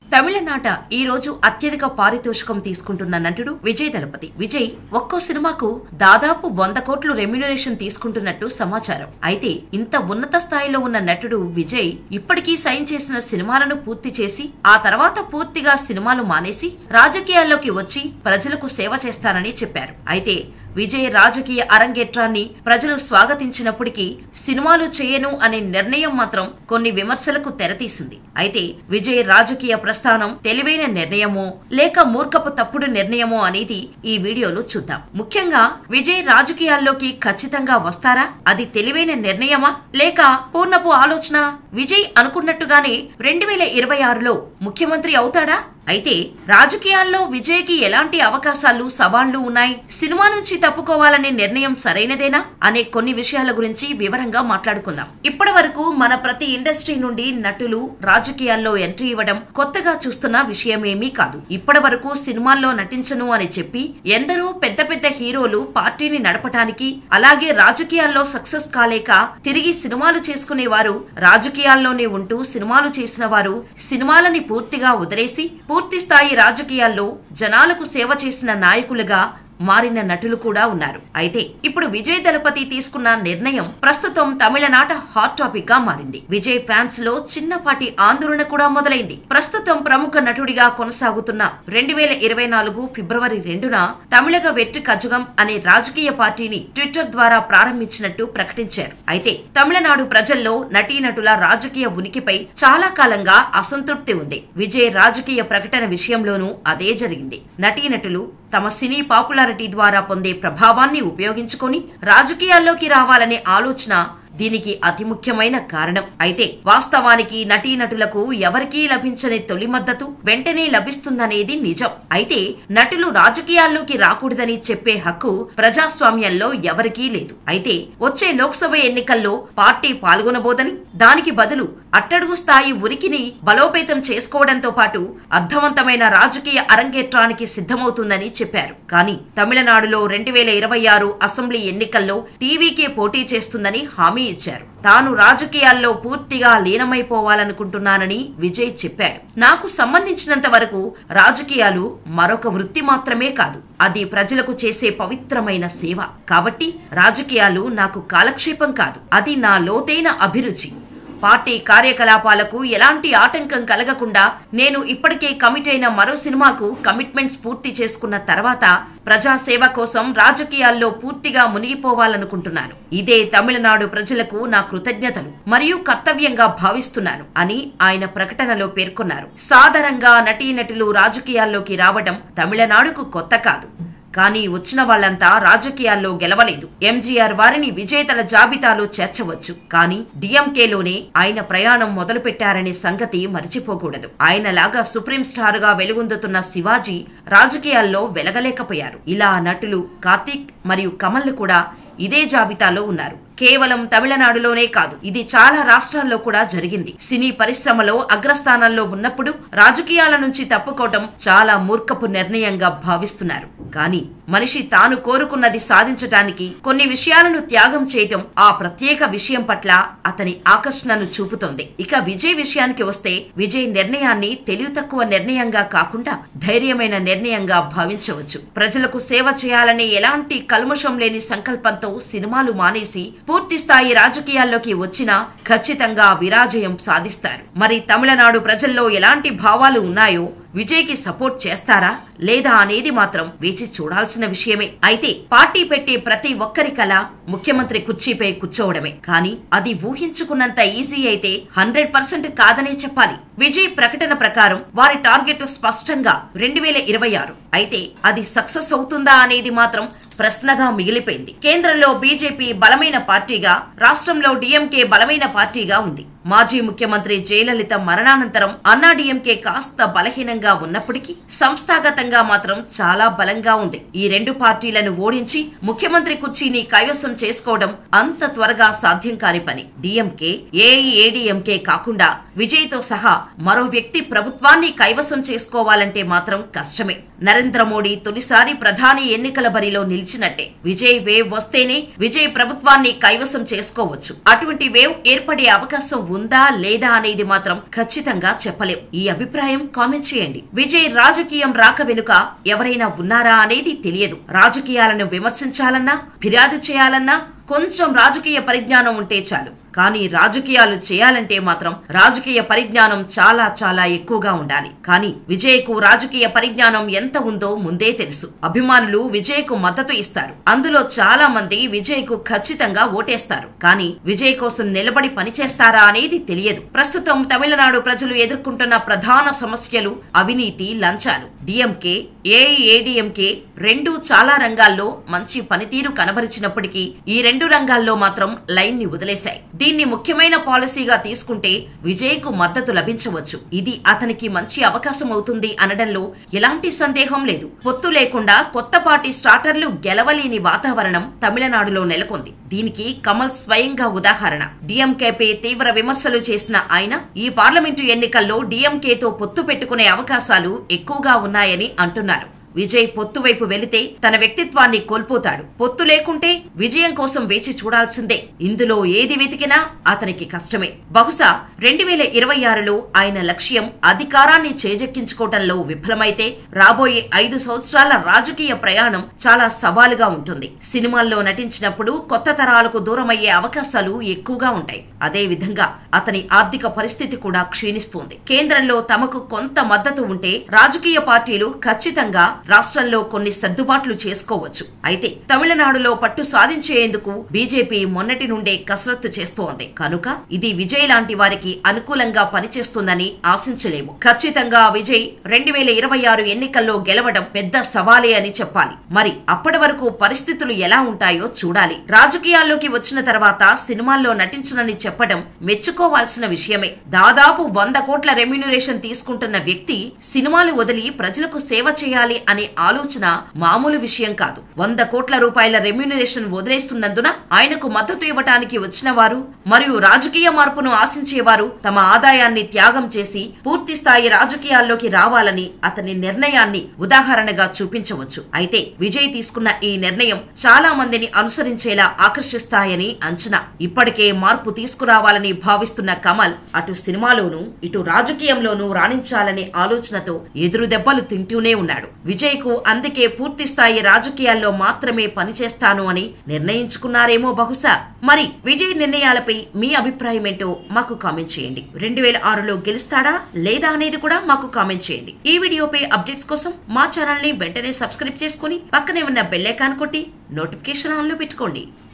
తమిళనాట ఈ రోజు అత్యధిక పారితోషికం తీసుకుంటున్న నటుడు విజయ్ దళపతి విజయ్ ఒక్కో సినిమాకు దాదాపు వంద కోట్లు రెమ్యునరేషన్ తీసుకుంటున్నట్టు సమాచారం అయితే ఇంత ఉన్నత స్థాయిలో ఉన్న నటుడు విజయ్ ఇప్పటికీ సైన్ చేసిన సినిమాలను పూర్తి చేసి ఆ తర్వాత పూర్తిగా సినిమాలు మానేసి రాజకీయాల్లోకి వచ్చి ప్రజలకు సేవ చేస్తానని చెప్పారు అయితే విజయ్ రాజకీయ అరంగేట్రాన్ని ప్రజలు స్వాగతించినప్పటికీ సినిమాలు చేయను అనే నిర్ణయం మాత్రం కొన్ని విమర్శలకు తెరతీసింది అయితే విజయ్ రాజకీయ ప్రస్థానం తెలివైన నిర్ణయమో లేక మూర్ఖపు తప్పుడు నిర్ణయమో అనేది ఈ వీడియోలో చూద్దాం ముఖ్యంగా విజయ్ రాజకీయాల్లోకి ఖచ్చితంగా వస్తారా అది తెలివైన నిర్ణయమా లేక పూర్ణపు ఆలోచన విజయ్ అనుకున్నట్టుగానే రెండు వేల ఇరవై ఆరులో ముఖ్యమంత్రి అవుతాడా అయితే రాజకీయాల్లో విజయ్కి ఎలాంటి అవకాశాలు సవాళ్లు ఉన్నాయి సినిమా నుంచి తప్పుకోవాలనే నిర్ణయం సరైనదేనా అనే కొన్ని విషయాల గురించి వివరంగా మాట్లాడుకుందాం ఇప్పటి వరకు మన ప్రతి ఇండస్ట్రీ నుండి నటులు రాజకీయాల్లో ఎంట్రీ ఇవ్వడం కొత్తగా చూస్తున్న విషయమేమీ కాదు ఇప్పటి వరకు సినిమాల్లో నటించను అని చెప్పి ఎందరో పెద్ద పెద్ద హీరోలు పార్టీని నడపటానికి అలాగే రాజకీయాల్లో సక్సెస్ కాలేక తిరిగి సినిమాలు చేసుకునేవారు రాజకీయాల్లోనే ఉంటూ సినిమాలు చేసిన వారు సినిమాలని పూర్తిగా వదిలేసి పూర్తి స్థాయి రాజకీయాల్లో జనాలకు సేవ చేసిన నాయకులుగా మారిన నటులు కూడా ఉన్నారు అయితే ఇప్పుడు విజయ్ దళపతి తీసుకున్న నిర్ణయం ప్రస్తుతం తమిళనాట హాట్ టాపిక్ గా మారింది విజయ్ ఫ్యాన్స్ లో చిన్నపాటి ఆందోళన కూడా మొదలైంది ప్రస్తుతం ప్రముఖ నటుడిగా కొనసాగుతున్న రెండు వేల ఇరవై నాలుగు ఫిబ్రవరి రెండున తమిళగ వెట్రి కజగం అనే రాజకీయ పార్టీని ట్విట్టర్ ద్వారా ప్రారంభించినట్టు ప్రకటించారు అయితే తమిళనాడు ప్రజల్లో నటీనటుల రాజకీయ ఉనికిపై చాలా కాలంగా అసంతృప్తి ఉంది విజయ్ రాజకీయ ప్రకటన విషయంలోనూ అదే జరిగింది నటీనటులు తమ సినీ పాపులారిటీ ద్వారా పొందే ప్రభావాన్ని ఉపయోగించుకొని రాజకీయాల్లోకి రావాలనే ఆలోచన దీనికి అతి ముఖ్యమైన కారణం అయితే వాస్తవానికి నటీనటులకు ఎవరికీ లభించని తొలి మద్దతు వెంటనే లభిస్తుందనేది నిజం అయితే నటులు రాజకీయాల్లోకి రాకూడదని చెప్పే హక్కు ప్రజాస్వామ్యంలో ఎవరికీ లేదు అయితే వచ్చే లోక్సభ ఎన్నికల్లో పార్టీ పాల్గొనబోదని దానికి బదులు అట్టడుగు స్థాయి ఉనికిని బలోపేతం చేసుకోవడంతో పాటు అర్థవంతమైన రాజకీయ అరంగేట్రానికి సిద్ధమవుతుందని చెప్పారు కానీ తమిళనాడులో రెండు వేల ఇరవై ఆరు అసెంబ్లీ ఎన్నికల్లో టీవీకే పోటీ చేస్తుందని హామీ ఇచ్చారు తాను రాజకీయాల్లో పూర్తిగా లీనమైపోవాలనుకుంటున్నానని విజయ్ చెప్పాడు నాకు సంబంధించినంత వరకు రాజకీయాలు మరొక వృత్తి మాత్రమే కాదు అది ప్రజలకు చేసే పవిత్రమైన సేవ కాబట్టి రాజకీయాలు నాకు కాలక్షేపం కాదు అది నా లోతైన అభిరుచి పార్టీ కార్యకలాపాలకు ఎలాంటి ఆటంకం కలగకుండా నేను ఇప్పటికే కమిట్ అయిన మరో సినిమాకు కమిట్మెంట్స్ పూర్తి చేసుకున్న తర్వాత ప్రజాసేవ కోసం రాజకీయాల్లో పూర్తిగా మునిగిపోవాలనుకుంటున్నాను ఇదే తమిళనాడు ప్రజలకు నా కృతజ్ఞతలు మరియు కర్తవ్యంగా భావిస్తున్నాను అని ఆయన ప్రకటనలో పేర్కొన్నారు సాధారణంగా నటీనటులు రాజకీయాల్లోకి రావడం తమిళనాడుకు కొత్త కాదు కానీ వచ్చిన వాళ్ళంతా రాజకీయాల్లో గెలవలేదు ఎంజీఆర్ వారిని విజేతల జాబితాలో చేర్చవచ్చు కానీ డిఎంకేలోనే ఆయన ప్రయాణం మొదలుపెట్టారనే సంగతి మరిచిపోకూడదు ఆయనలాగా సుప్రీం స్టార్ గా వెలుగొందుతున్న శివాజీ రాజకీయాల్లో వెలగలేకపోయారు ఇలా నటులు కార్తీక్ మరియు కమల్ కూడా ఇదే జాబితాలో ఉన్నారు కేవలం తమిళనాడులోనే కాదు ఇది చాలా రాష్ట్రాల్లో కూడా జరిగింది సినీ పరిశ్రమలో అగ్రస్థానాల్లో ఉన్నప్పుడు రాజకీయాల నుంచి తప్పుకోవటం చాలా మూర్ఖపు నిర్ణయంగా భావిస్తున్నారు కానీ మనిషి తాను కోరుకున్నది సాధించటానికి కొన్ని విషయాలను త్యాగం చేయటం ఆ ప్రత్యేక విషయం పట్ల అతని ఆకర్షణను చూపుతోంది ఇక విజయ్ విషయానికి వస్తే విజయ్ నిర్ణయాన్ని తెలివి తక్కువ నిర్ణయంగా కాకుండా ధైర్యమైన నిర్ణయంగా భావించవచ్చు ప్రజలకు సేవ చేయాలనే ఎలాంటి కల్మషం లేని సంకల్పంతో సినిమాలు మానేసి పూర్తి స్థాయి రాజకీయాల్లోకి వచ్చినా ఖచ్చితంగా విరాజయం సాధిస్తారు మరి తమిళనాడు ప్రజల్లో ఎలాంటి భావాలు ఉన్నాయో విజయ్కి సపోర్ట్ చేస్తారా లేదా అనేది మాత్రం వేచి చూడాల్సిన విషయమే అయితే పార్టీ పెట్టే ప్రతి ఒక్కరి కల ముఖ్యమంత్రి కుర్చీపై కూర్చోవడమే కానీ అది ఊహించుకున్నంత ఈజీ అయితే హండ్రెడ్ పర్సెంట్ కాదనే చెప్పాలి విజయ్ ప్రకటన ప్రకారం వారి టార్గెట్ స్పష్టంగా రెండు వేల ఇరవై ఆరు అయితే అది సక్సెస్ అవుతుందా అనేది మాత్రం ప్రశ్నగా మిగిలిపోయింది కేంద్రంలో బీజేపీ బలమైన పార్టీగా రాష్ట్రంలో డీఎంకే బలమైన పార్టీగా ఉంది మాజీ ముఖ్యమంత్రి జయలలిత మరణానంతరం అన్నాడీఎంకే కాస్త బలహీనంగా ఉన్నప్పటికీ సంస్థాగతంగా మాత్రం చాలా బలంగా ఉంది ఈ రెండు పార్టీలను ఓడించి ముఖ్యమంత్రి కుర్చీని కైవసం చేసుకోవడం అంత త్వరగా సాధ్యం కాని పని డిఎంకే ఏఐఏడీఎంకే కాకుండా విజయ్తో సహా మరో వ్యక్తి ప్రభుత్వాన్ని కైవసం చేసుకోవాలంటే మాత్రం కష్టమే నరేంద్ర మోడీ తొలిసారి ప్రధాని ఎన్నికల బరిలో నిలిచినట్టే విజయ్ వేవ్ వస్తేనే విజయ్ ప్రభుత్వాన్ని కైవసం చేసుకోవచ్చు అటువంటి వేవ్ ఏర్పడే అవకాశం ఉందా లేదా అనేది మాత్రం ఖచ్చితంగా చెప్పలేం ఈ అభిప్రాయం కామెంట్ చేయండి విజయ్ రాజకీయం రాక వెనుక ఎవరైనా ఉన్నారా అనేది తెలియదు రాజకీయాలను విమర్శించాలన్నా ఫిర్యాదు చేయాలన్నా కొంచెం రాజకీయ పరిజ్ఞానం ఉంటే చాలు కానీ రాజకీయాలు చేయాలంటే మాత్రం రాజకీయ పరిజ్ఞానం చాలా చాలా ఎక్కువగా ఉండాలి కానీ విజయ్కు రాజకీయ పరిజ్ఞానం ఎంత ఉందో ముందే తెలుసు అభిమానులు విజయ్కు మద్దతు ఇస్తారు అందులో చాలా మంది విజయ్కు ఖచ్చితంగా ఓటేస్తారు కానీ విజయ్ కోసం నిలబడి పనిచేస్తారా అనేది తెలియదు ప్రస్తుతం తమిళనాడు ప్రజలు ఎదుర్కొంటున్న ప్రధాన సమస్యలు అవినీతి లంచాలు డిఎంకే ఏఐఏడిఎంకే రెండు చాలా రంగాల్లో మంచి పనితీరు కనబరిచినప్పటికీ ఈ రెండు రంగాల్లో మాత్రం లైన్ ని వదిలేశాయి దీన్ని ముఖ్యమైన పాలసీగా తీసుకుంటే విజయ్ కు మద్దతు లభించవచ్చు ఇది అతనికి మంచి అవకాశం అవుతుంది అనడంలో ఎలాంటి సందేహం లేదు పొత్తు లేకుండా కొత్త పార్టీ స్టార్టర్లు గెలవలేని వాతావరణం తమిళనాడులో నెలకొంది దీనికి కమల్ స్వయంగా ఉదాహరణ డిఎంకేపై తీవ్ర విమర్శలు చేసిన ఆయన ఈ పార్లమెంటు ఎన్నికల్లో డిఎంకేతో పొత్తు పెట్టుకునే అవకాశాలు ఎక్కువగా ఉన్నాయని అంటున్నారు విజయ్ పొత్తు వైపు వెళితే తన వ్యక్తిత్వాన్ని కోల్పోతాడు పొత్తు లేకుంటే విజయం కోసం వేచి చూడాల్సిందే ఇందులో ఏది వెతికినా అతనికి కష్టమే బహుశా రెండు వేల ఇరవై ఆరులో ఆయన లక్ష్యం అధికారాన్ని చేజెక్కించుకోవటంలో విఫలమైతే రాబోయే ఐదు సంవత్సరాల రాజకీయ ప్రయాణం చాలా సవాలుగా ఉంటుంది సినిమాల్లో నటించినప్పుడు కొత్త తరాలకు దూరమయ్యే అవకాశాలు ఎక్కువగా ఉంటాయి అదే విధంగా అతని ఆర్థిక పరిస్థితి కూడా క్షీణిస్తోంది కేంద్రంలో తమకు కొంత మద్దతు ఉంటే రాజకీయ పార్టీలు ఖచ్చితంగా రాష్ట్రంలో కొన్ని సర్దుబాట్లు చేసుకోవచ్చు అయితే తమిళనాడులో పట్టు సాధించేందుకు బీజేపీ మొన్నటి నుండే కసరత్తు చేస్తోంది కనుక ఇది విజయ్ లాంటి వారికి అనుకూలంగా పనిచేస్తుందని ఆశించలేము ఖచ్చితంగా విజయ్ రెండు వేల ఇరవై ఆరు ఎన్నికల్లో గెలవడం పెద్ద సవాలే అని చెప్పాలి మరి అప్పటి వరకు పరిస్థితులు ఎలా ఉంటాయో చూడాలి రాజకీయాల్లోకి వచ్చిన తర్వాత సినిమాల్లో నటించనని చెప్పడం మెచ్చుకోవాల్సిన విషయమే దాదాపు వంద కోట్ల రెమ్యునరేషన్ తీసుకుంటున్న వ్యక్తి సినిమాలు వదిలి ప్రజలకు సేవ చేయాలి అనే ఆలోచన మామూలు విషయం కాదు వంద కోట్ల రూపాయల రెమ్యునరేషన్ వదిలేస్తున్నందున ఆయనకు మద్దతు ఇవ్వటానికి వచ్చిన వారు మరియు రాజకీయ మార్పును ఆశించేవారు తమ ఆదాయాన్ని త్యాగం చేసి పూర్తి స్థాయి రాజకీయాల్లోకి రావాలని అతని నిర్ణయాన్ని ఉదాహరణగా చూపించవచ్చు అయితే విజయ్ తీసుకున్న ఈ నిర్ణయం చాలా మందిని అనుసరించేలా ఆకర్షిస్తాయని అంచనా ఇప్పటికే మార్పు తీసుకురావాలని భావిస్తున్న కమల్ అటు సినిమాలోనూ ఇటు రాజకీయంలోనూ రాణించాలనే ఆలోచనతో ఎదురు దెబ్బలు తింటూనే ఉన్నాడు విజయ్ కు అందుకే పూర్తి స్థాయి రాజకీయాల్లో మాత్రమే పనిచేస్తాను అని నిర్ణయించుకున్నారేమో బహుశా మరి విజయ్ నిర్ణయాలపై మీ అభిప్రాయం ఏంటో మాకు కామెంట్ చేయండి రెండు వేల ఆరులో గెలుస్తాడా లేదా అనేది కూడా మాకు కామెంట్ చేయండి ఈ వీడియోపై అప్డేట్స్ కోసం మా ఛానల్ ని వెంటనే సబ్స్క్రైబ్ చేసుకుని పక్కనే ఉన్న బెల్ ఐకాన్ కొట్టి నోటిఫికేషన్ ఆన్ లో పెట్టుకోండి